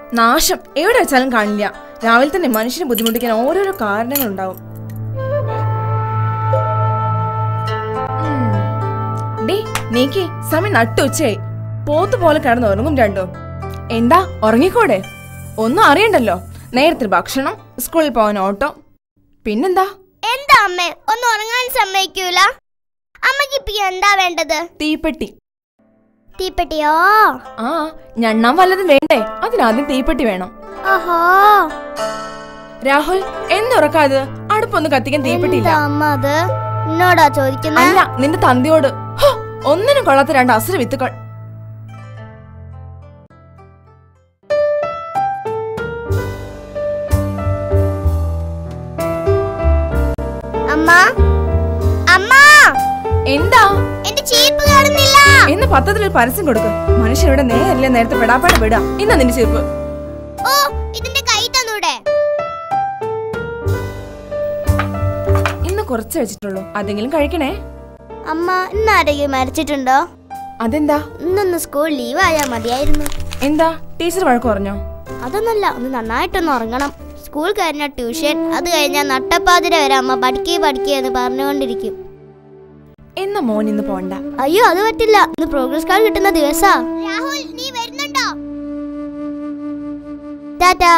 നാശം എവിടെ വെച്ചാലും കാണില്ല രാവിലെ തന്നെ മനുഷ്യനെ ബുദ്ധിമുട്ടിക്കാൻ ഓരോരോ കാരണങ്ങളുണ്ടാവും ഉം. ഡേ നീക്ക് സമയം നട്ടു ഉച്ചയായി പോത്ത് പോലെ കിടന്ന് ഉറങ്ങും രണ്ടോ എന്താ ഉറങ്ങിക്കൂടെ ഒന്നും അറിയണ്ടല്ലോ നേരത്തെ ഭക്ഷണം സ്കൂളിൽ പോകാൻ ഓട്ടോ പിന്നെന്താ എന്താ അമ്മേ ഒന്ന് ഉറങ്ങാൻ സമ്മതിക്കൂല അമ്മക്ക് ഇപ്പൊ എന്താ വേണ്ടത് തീപ്പെട്ടി തീപ്പെട്ടിയോ ആ ഞണ്ണാൻ വല്ലതും വേണ്ടേ അതിനാദ്യം തീപ്പെട്ടി വേണം ഓഹോ രാഹുൽ എന്നുറക്കാത് അടുപ്പൊന്ന് കത്തിക്കാൻ തീപ്പെട്ടിയില്ല എന്താ അമ്മ അത് എന്നോടാ ചോദിക്കുന്നത് അല്ല നിന്റെ തന്തിയോട് ഹോ, ഒന്നിനും കൊള്ളാത്ത രണ്ട് അസുര വിത്തുകൾ അമ്മ അമ്മ എന്താ എന്റെ ചീപ്പ് കാണുന്നില്ല എന്ന് പത്രത്തിൽ ഒരു പരസ്യം കൊടുക്കും മനുഷ്യൻ ഇവിടെ നേരല്ലേ നേരത്തെ പെടാപ്പാട് വിടാ ഇന്നാ നിന്റെ ചെരുപ്പ് ഓ ഇതിന്റെ കൈ തന്നൂടെ ഇന്ന് കുറച്ച് വെച്ചിട്ടുള്ളൂ അതെങ്കിലും കഴിക്കണേ അമ്മ ഇന്ന് ആരെങ്കിലും മരിച്ചിട്ടുണ്ടോ അതെന്താ ഇന്നൊന്ന് സ്കൂൾ ലീവ് ആയാ മതിയായിരുന്നു എന്താ ടീച്ചർ വഴക്ക് പറഞ്ഞോ അതൊന്നല്ല ഒന്ന് നന്നായിട്ടൊന്ന് ഉറങ്ങണം സ്കൂൾ കഴിഞ്ഞ ട്യൂഷൻ അത് കഴിഞ്ഞാൽ നട്ടപ്പാതിര വരെ അമ്മ പഠിക്കേ പഠിക്കേ എന്ന് പറഞ്ഞുകൊണ്ടിരിക്കും എന്നാ മോൻ ഇന്ന് പോണ്ട അയ്യോ അത് പറ്റില്ല ഇന്ന് പ്രോഗ്രസ് കാർഡ് കിട്ടുന്ന ദിവസാ രാഹുൽ നീ വരുന്നുണ്ടോ ടാറ്റാ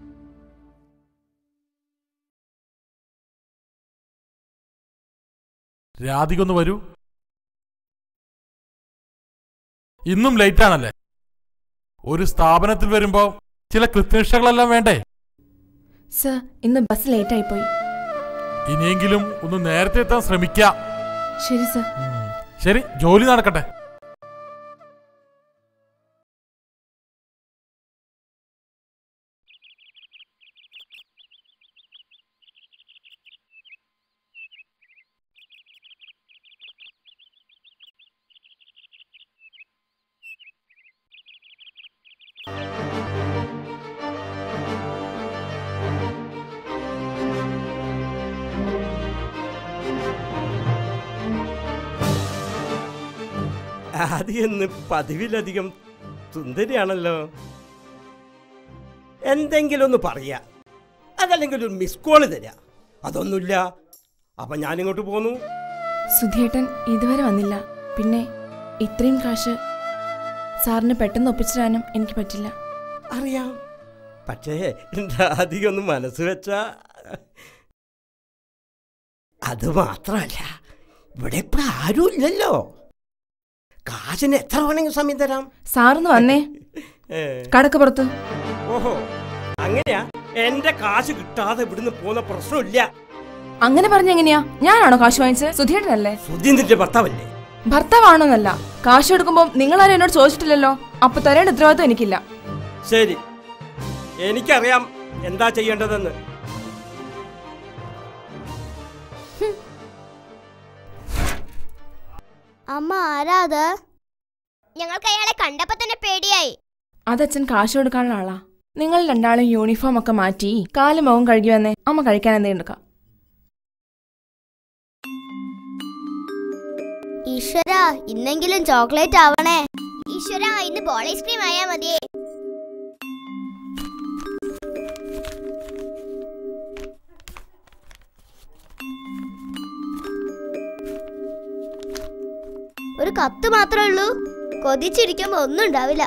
രാധിക ഒന്ന് വരൂ ഇന്നും ലേറ്റ് ആണല്ലേ ഒരു സ്ഥാപനത്തിൽ വരുമ്പോ ചില കൃത്യനിഷ്ഠകളെല്ലാം വേണ്ടേ സർ ഇന്ന് ബസ് ലേറ്റ് ആയി പോയി ഇനിയെങ്കിലും ഒന്ന് നേരത്തെ എത്താൻ ശ്രമിക്കാം ശരി സർ ശരി ജോലി നടക്കട്ടെ ആദ്യമൊന്ന് പതിവിലധികം സുന്ദരിയാണല്ലോ എന്തെങ്കിലും ഒന്ന് പറയാ അതല്ലെങ്കിൽ ഒരു മിസ് കോള് തരാ അതൊന്നുമില്ല അപ്പൊ ഞാനിങ്ങോട്ട് പോന്നു സുധിയേട്ടൻ ഇതുവരെ വന്നില്ല പിന്നെ ഇത്രയും കാശ് സാറിന് പെട്ടെന്ന് ഒപ്പിച്ചിടാനും എനിക്ക് പറ്റില്ല അറിയാം പക്ഷേ രാധിക ഒന്ന് മനസ്സ് വെച്ച അത് മാത്രമല്ല ഇവിടെ ഇപ്പൊ ആരും ഇല്ലല്ലോ കാശിന് എത്ര വേണമെങ്കിൽ സമയം തരാം സാറൊന്ന് വന്നേ ഏ, കടക്ക് പുറത്ത് ഓഹോ അങ്ങനെയാ എന്റെ കാശ് കിട്ടാതെ ഇവിടുന്ന് പോകുന്ന പ്രശ്നമില്ല അങ്ങനെ പറഞ്ഞ എങ്ങനെയാ ഞാനാണോ കാശ് വാങ്ങിച്ചത് സുധിയേട്ടനല്ലേ സുധീന്ദ്രന്റെ ഭർത്താവല്ലേ ഭർത്താവാണോന്നല്ല കാശ് എടുക്കുമ്പോൾ നിങ്ങളാരും എന്നോട് ചോദിച്ചിട്ടില്ലല്ലോ അപ്പൊ തരേണ്ട ഉത്തരവാദിത്വം എനിക്കില്ല ശരി എനിക്കറിയാം എന്താ ചെയ്യേണ്ടതെന്ന് അമ്മ ആരാ അത് ഞങ്ങൾക്ക് അയാളെ കണ്ടപ്പോ തന്നെ പേടിയായി അതച്ഛൻ കാശ് കൊടുക്കാനുള്ള ആളാ നിങ്ങൾ രണ്ടാളും യൂണിഫോം ഒക്കെ മാറ്റി കാലും മുഖം കഴുകി വന്നേ അമ്മ കഴിക്കാൻ എന്തെങ്കിലും എടുക്കാം ഈശ്വര ഇന്നെങ്കിലും ചോക്ലേറ്റ് ആവണേ ഈശ്വര ഇന്ന് ബോൾ ഐസ്ക്രീം ആയാ മതിയേ ഒരു കത്ത് മാത്രമേ ഉള്ളൂ കൊതിച്ചിരിക്കുമ്പോ ഒന്നും ഉണ്ടാവില്ല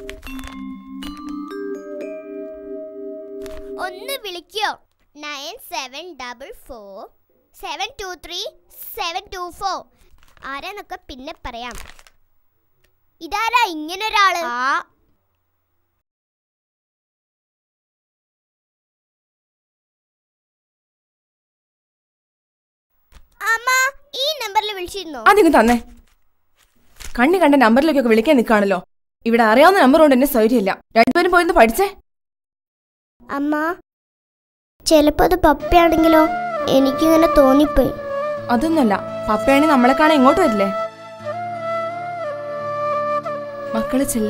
ഒന്ന് വിളിക്കോ nine seven double four seven two three seven two four ആരാന്നൊക്കെ പിന്നെ പറയാം ഇതാരാ ഇങ്ങനൊരാള് ആ അമ്മ ഈ നമ്പറിൽ വിളിച്ചിരുന്നോ അതിങ്ങ് തന്നെ കണ്ണി കണ്ട നമ്പറിലേക്കൊക്കെ വിളിക്കാൻ നിൽക്കാണല്ലോ ഇവിടെ അറിയാവുന്ന നമ്പർ കൊണ്ട് എന്നെ സൗകര്യമില്ല രണ്ടുപേരും പോയിന്ന് പഠിച്ചേ അമ്മ ചിലപ്പോ അത് പപ്പയാണെങ്കിലോ എനിക്കിങ്ങനെ തോന്നിപ്പോയി അതൊന്നല്ല പപ്പയാണെങ്കിൽ നമ്മളെ കാണാൻ ഇങ്ങോട്ട് വരില്ലേ മക്കള് ചെല്ല്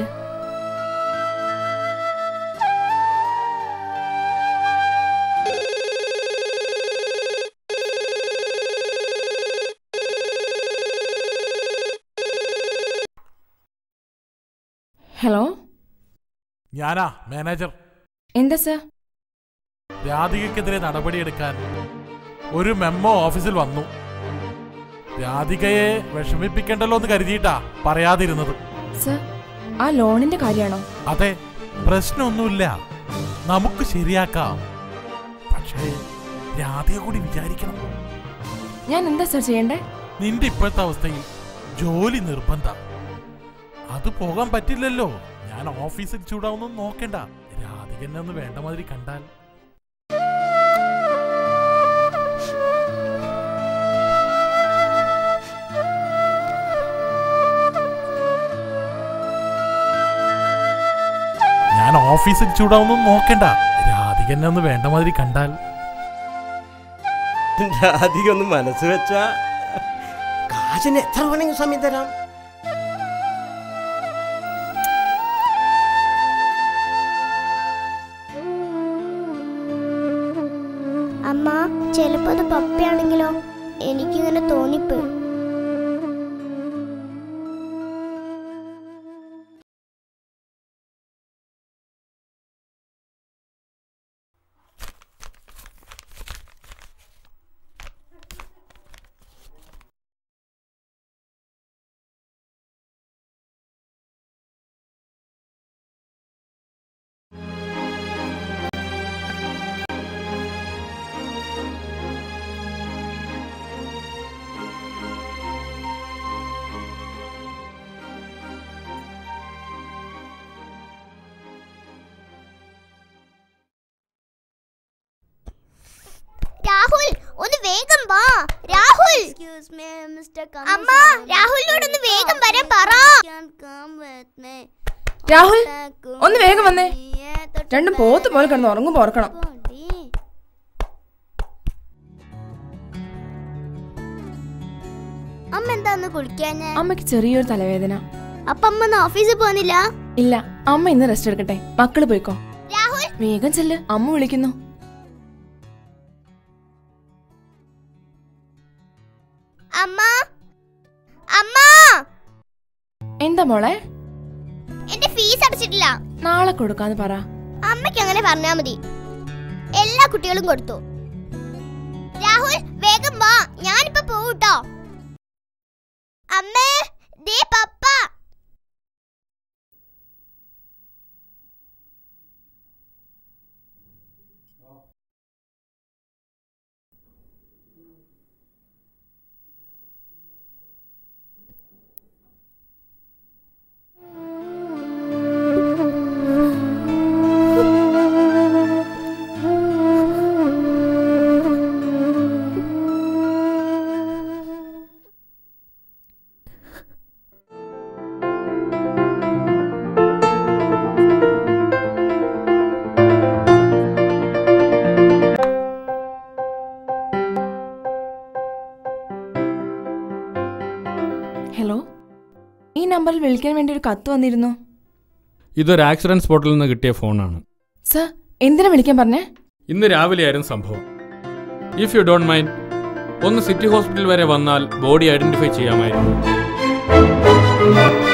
ഹലോ ഞാനാ മാനേജർ എന്താ സർ രാധികയ്ക്കെതിരെ നടപടിയെടുക്കാൻ ഒരു മെമ്മോ ഓഫീസിൽ വന്നു രാധികയെ വിഷമിപ്പിക്കണ്ടല്ലോ എന്ന് കരുതിയിട്ടാ പറയാതിരുന്നത് സർ ആ ലോണിന്റെ കാര്യമാണോ അതെ പ്രശ്നമൊന്നുമില്ല നമുക്ക് ശരിയാക്കാം പക്ഷേ രാധിക കൂടി വിചാരിക്കണം ഞാൻ എന്താ സർ ചെയ്യണ്ടേ നിന്റെ ഇപ്പോഴത്തെ അവസ്ഥയിൽ ജോലി നിർബന്ധ അത് പോകാൻ പറ്റില്ലല്ലോ ഞാൻ ഓഫീസിൽ ചൂടാവൊന്നും നോക്കണ്ട രാധിക എന്നെ ഒന്ന് വേണ്ട മാതിരി കണ്ടാൽ ഞാൻ ഓഫീസിൽ ചൂടാവൊന്നും നോക്കണ്ട രാധിക എന്നെ ഒന്ന് വേണ്ട മാതിരി കണ്ടാൽ അധികം ഒന്ന് മനസ്സ് വെച്ചാ കാശിന് എത്ര വേണമെങ്കിൽ സമയം തരാം അമ്മ ചിലപ്പോ അത് പപ്പയാണെങ്കിലോ എനിക്കിങ്ങനെ തോന്നിപ്പോയി രാഹുൽ ഒന്ന് വേഗം വാ രാഹുൽ Excuse me, Mr. അമ്മ രാഹുലിനോട് ഒന്ന് വേഗം വരാൻ പറ രാഹുൽ ഒന്ന് വേഗം വന്നേ രണ്ടും പോത്ത് പോലെ കിടന്ന് ഉറങ്ങുമ്പോ ഓർക്കണം അമ്മ എന്താന്ന് കുളിക്കാഞ്ഞ അമ്മയ്ക്ക് ചെറിയൊരു തലവേദന അപ്പൊ അമ്മ ഒന്ന് ഓഫീസിൽ പോകുന്നില്ല ഇല്ല അമ്മ ഇന്ന് റെസ്റ്റ് എടുക്കട്ടെ മക്കള് പോയിക്കോ രാഹുൽ വേഗം ചെല്ല് അമ്മ വിളിക്കുന്നു അമ്മ അമ്മ എന്താ മോളെ എന്റെ ഫീസ് അടച്ചിട്ടില്ല നാളെ കൊടുക്കാന്ന് പറ അമ്മയ്ക്ക് അങ്ങനെ പറഞ്ഞാ മതി എല്ലാ കുട്ടികളും കൊടുത്തു രാഹുൽ വേഗം വാ ഞാനിപ്പോ പോവൂട്ടോ അമ്മേ ദേ പപ്പ ഹലോ ഈ നമ്പറിൽ വിളിക്കാൻ വേണ്ടി ഒരു കത്ത് വന്നിരുന്നു ഇതൊരു ആക്സിഡന്റ് സ്പോട്ടിൽ നിന്ന് കിട്ടിയ ഫോണാണ് സർ എന്തിനാ വിളിക്കാൻ പറഞ്ഞേ ഇന്ന് രാവിലെയായിരുന്നു സംഭവം ഇഫ് യു ഡോണ്ട് മൈൻഡ് ഒന്ന് സിറ്റി ഹോസ്പിറ്റൽ വരെ വന്നാൽ ബോഡി ഐഡന്റിഫൈ ചെയ്യാമായിരുന്നു